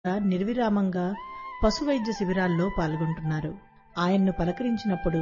నిర్విరామంగా పశువైద్య శిబిరాల్లో పాల్గొంటున్నారు ఆయన్ను పలకరించినప్పుడు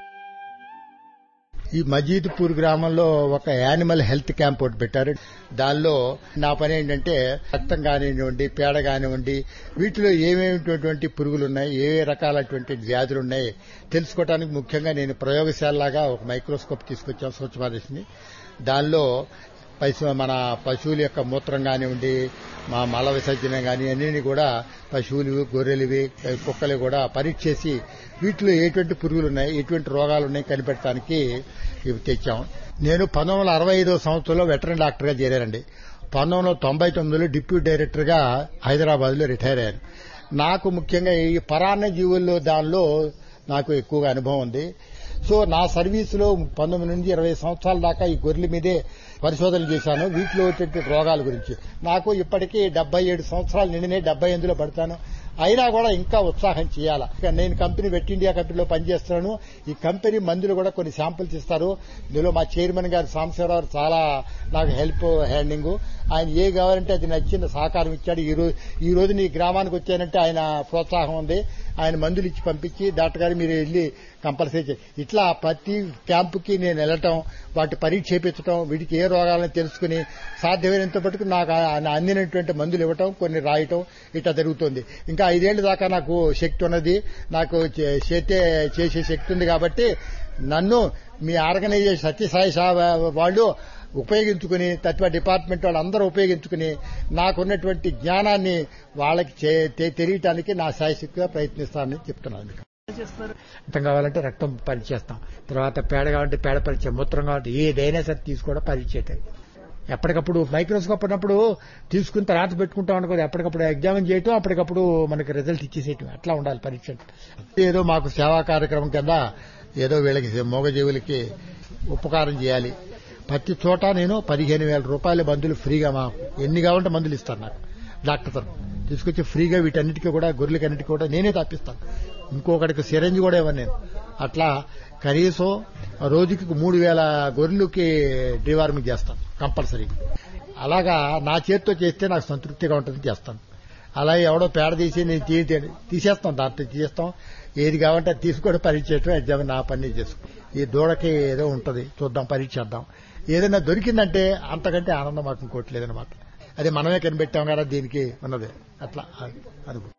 ఈ మజీద్పూర్ గ్రామంలో ఒక యానిమల్ హెల్త్ క్యాంప్ ఒకటి పెట్టారు దానిలో నా పని ఏంటంటే రక్తం కానివ్వండి పేడ కానివ్వండి వీటిలో ఏమేమిటువంటి పురుగులు ఉన్నాయి ఏ రకాలటువంటి వ్యాధులు ఉన్నాయి తెలుసుకోవడానికి ముఖ్యంగా నేను ప్రయోగశాలలాగా ఒక మైక్రోస్కోప్ తీసుకొచ్చాను స్వచ్ఛ భారత్ని దానిలో పశు మన పశువుల యొక్క మూత్రం కానివ్వండి మా మల విసర్జన కానీ అన్ని కూడా పశువులు గొర్రెలువి కుక్కలు కూడా పరీక్ష చేసి వీటిలో ఎటువంటి పురుగులు ఉన్నాయి ఎటువంటి రోగాలు ఉన్నాయి కనిపెట్టడానికి ఇవి తెచ్చాం నేను పంతొమ్మిది వందల అరవై ఐదో సంవత్సరంలో వెటరన్ డాక్టర్గా చేరానండి పంతొమ్మిది వందల తొంభై తొమ్మిదిలో డిప్యూటీ డైరెక్టర్గా హైదరాబాద్లో రిటైర్ అయ్యాను నాకు ముఖ్యంగా ఈ పరాన్న జీవుల్లో దానిలో నాకు ఎక్కువగా అనుభవం ఉంది సో నా సర్వీసులో పంతొమ్మిది నుంచి ఇరవై సంవత్సరాల దాకా ఈ గొర్రెల మీదే పరిశోధనలు చేశాను వీటిలో వచ్చే రోగాల గురించి నాకు ఇప్పటికీ డెబ్బై ఏడు సంవత్సరాలు నిండినే డెబ్బై ఎనిమిదిలో పడతాను అయినా కూడా ఇంకా ఉత్సాహం చేయాలా నేను కంపెనీ వెట్ ఇండియా కంపెనీలో పనిచేస్తున్నాను ఈ కంపెనీ మందులు కూడా కొన్ని శాంపిల్స్ ఇస్తారు ఇందులో మా చైర్మన్ గారు సాంబశివరావు చాలా నాకు హెల్ప్ హ్యాండింగ్ ఆయన ఏ కావాలంటే అది నచ్చిన సహకారం ఇచ్చాడు ఈ రోజు ఈ రోజు నీ గ్రామానికి వచ్చానంటే ఆయన ప్రోత్సాహం ఉంది ఆయన మందులు ఇచ్చి పంపించి డాక్టర్ గారు మీరు వెళ్ళి కంపల్సరీ ఇట్లా ప్రతి క్యాంపుకి నేను వెళ్ళటం వాటి పరీక్ష చేపించడం వీటికి ఏ రోగాలను తెలుసుకుని సాధ్యమైనంత మటుకు నాకు అందినటువంటి మందులు ఇవ్వటం కొన్ని రాయటం ఇట్లా జరుగుతుంది ఇంకా ఐదేళ్ల దాకా నాకు శక్తి ఉన్నది నాకు చేతే చేసే శక్తి ఉంది కాబట్టి నన్ను మీ ఆర్గనైజేషన్ సత్యసాయి వాళ్ళు ఉపయోగించుకుని తత్వ డిపార్ట్మెంట్ వాళ్ళందరూ ఉపయోగించుకుని నాకున్నటువంటి జ్ఞానాన్ని వాళ్ళకి తెలియటానికి నా శాయశక్తిగా ప్రయత్నిస్తానని చెప్తున్నాను మీకు రక్తం కావాలంటే రక్తం పరీక్ష చేస్తాం తర్వాత పేడ కావాలంటే పేడ పరీక్ష మూత్రం కావాలంటే ఏదైనా సరే తీసుకోవడం పరీక్ష ఎప్పటికప్పుడు మైక్రోస్కోప్ ఉన్నప్పుడు తీసుకున్న తర్వాత పెట్టుకుంటాం అనుకోదు ఎప్పటికప్పుడు ఎగ్జామిన్ చేయటం అప్పటికప్పుడు మనకి రిజల్ట్ ఇచ్చేసేయటం అట్లా ఉండాలి పరీక్ష ఏదో మాకు సేవా కార్యక్రమం కింద ఏదో వీళ్ళకి మూగజీవులకి ఉపకారం చేయాలి ప్రతి చోట నేను పదిహేను వేల రూపాయల మందులు ఫ్రీగా మా ఎన్ని కావాలంటే మందులు ఇస్తాను నాకు డాక్టర్ తరఫు తీసుకొచ్చి ఫ్రీగా వీటన్నిటికీ కూడా గొర్రెలకి అన్నిటికీ కూడా నేనే తప్పిస్తాను ఇంకొకటికి సిరంజ్ కూడా ఇవ్వను నేను అట్లా కనీసం రోజుకి మూడు వేల గొర్రెలకి డివార్మింగ్ చేస్తాను కంపల్సరీ అలాగా నా చేతితో చేస్తే నాకు సంతృప్తిగా ఉంటుంది చేస్తాను అలా ఎవడో పేడ తీసి నేను తీసేస్తాం దాంట్లో తీసేస్తాం ఏది కావాలంటే తీసుకోవడం పరీక్ష చేయడం ఎగ్జామ్ నా పని చేసుకో ఈ దూడకి ఏదో ఉంటుంది చూద్దాం పరీక్ష చేద్దాం ఏదైనా దొరికిందంటే అంతకంటే ఆనందం మాకు ఇంకోటి లేదనమాట అది మనమే కనిపెట్టాం కదా దీనికి ఉన్నది అట్లా అనుభవం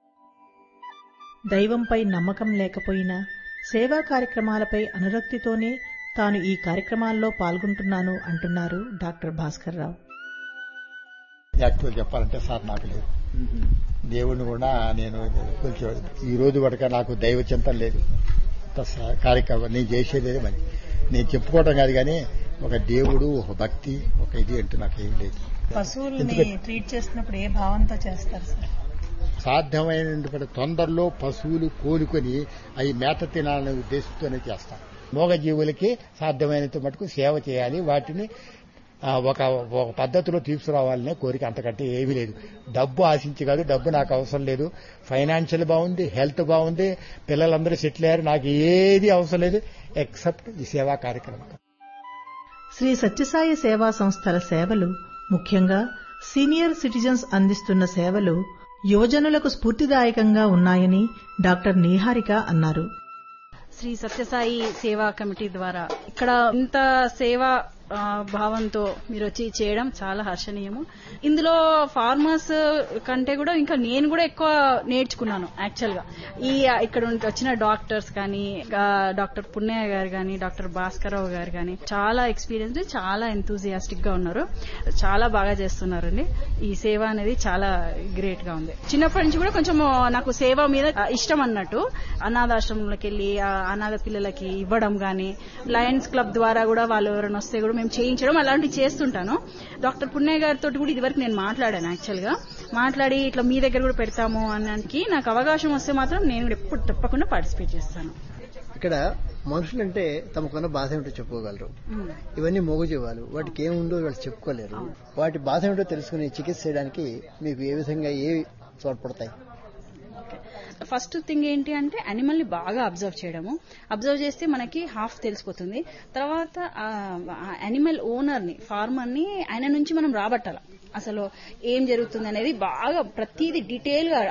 దైవంపై నమ్మకం లేకపోయినా సేవా కార్యక్రమాలపై అనురక్తితోనే తాను ఈ కార్యక్రమాల్లో పాల్గొంటున్నాను అంటున్నారు డాక్టర్ భాస్కర్ రావు యాక్చువల్ చెప్పాలంటే సార్ నాకు లేదు దేవుణ్ణి కూడా నేను కొంచెం ఈ రోజు వరకు నాకు దైవ చింతన లేదు కార్యక్రమం నేను చేసేది మరి నేను చెప్పుకోవటం కాదు కానీ ఒక దేవుడు ఒక భక్తి ఒక ఇది అంటూ నాకు ఏం లేదు పశువుల్ని ట్రీట్ చేస్తున్నప్పుడు ఏ భావంతో చేస్తారు సార్ సాధ్యమైనటువంటి తొందరలో పశువులు కోలుకొని అవి మేత తినాలనే ఉద్దేశంతోనే చేస్తాం మూగజీవులకి సాధ్యమైనంత మటుకు సేవ చేయాలి వాటిని ఒక ఒక పద్ధతిలో తీసుకురావాలనే కోరిక అంతకంటే ఏమీ లేదు డబ్బు ఆశించి కాదు డబ్బు నాకు అవసరం లేదు ఫైనాన్షియల్ బాగుంది హెల్త్ బాగుంది పిల్లలందరూ సెటిల్ అయ్యారు నాకు ఏది అవసరం లేదు ఎక్సెప్ట్ ఈ సేవా కార్యక్రమం శ్రీ సత్యసాయి సేవా సంస్థల సేవలు ముఖ్యంగా సీనియర్ సిటిజన్స్ అందిస్తున్న సేవలు యువజనులకు స్ఫూర్తిదాయకంగా ఉన్నాయని డాక్టర్ నీహారిక అన్నారు శ్రీ సత్యసాయి సేవా కమిటీ ద్వారా ఇక్కడ ఇంత సేవా భావంతో మీరు వచ్చి చేయడం చాలా హర్షణీయము ఇందులో ఫార్మర్స్ కంటే కూడా ఇంకా నేను కూడా ఎక్కువ నేర్చుకున్నాను యాక్చువల్ గా ఈ ఇక్కడ వచ్చిన డాక్టర్స్ కానీ డాక్టర్ పున్నయ్య గారు కానీ డాక్టర్ భాస్కరరావు గారు కానీ చాలా ఎక్స్పీరియన్స్ చాలా ఎంతూజియాస్టిక్ గా ఉన్నారు చాలా బాగా చేస్తున్నారండి ఈ సేవ అనేది చాలా గ్రేట్ గా ఉంది చిన్నప్పటి నుంచి కూడా కొంచెం నాకు సేవ మీద ఇష్టం అన్నట్టు అనాథాశ్రమంలోకి వెళ్ళి అనాథ పిల్లలకి ఇవ్వడం కానీ లయన్స్ క్లబ్ ద్వారా కూడా వాళ్ళు ఎవరైనా వస్తే కూడా మేము చేయించడం అలాంటివి చేస్తుంటాను డాక్టర్ పుణ్య గారితో కూడా ఇదివరకు నేను మాట్లాడాను యాక్చువల్ గా మాట్లాడి ఇట్లా మీ దగ్గర కూడా పెడతాము అన్నానికి నాకు అవకాశం వస్తే మాత్రం నేను కూడా ఎప్పుడు తప్పకుండా పార్టిసిపేట్ చేస్తాను ఇక్కడ మనుషులంటే తమకున్న బాధ ఏమిటో చెప్పుకోగలరు ఇవన్నీ మోగజీవాలు వాటికి ఏముందో వాళ్ళు చెప్పుకోలేరు వాటి బాధ ఏమిటో తెలుసుకుని చికిత్స చేయడానికి మీకు ఏ విధంగా ఏ తోడ్పడతాయి ఫస్ట్ థింగ్ ఏంటి అంటే అనిమల్ ని బాగా అబ్జర్వ్ చేయడము అబ్జర్వ్ చేస్తే మనకి హాఫ్ తెలిసిపోతుంది తర్వాత అనిమల్ ఓనర్ ని ఫార్మర్ ని ఆయన నుంచి మనం రాబట్టాల అసలు ఏం జరుగుతుంది అనేది బాగా ప్రతిదీ డీటెయిల్ గా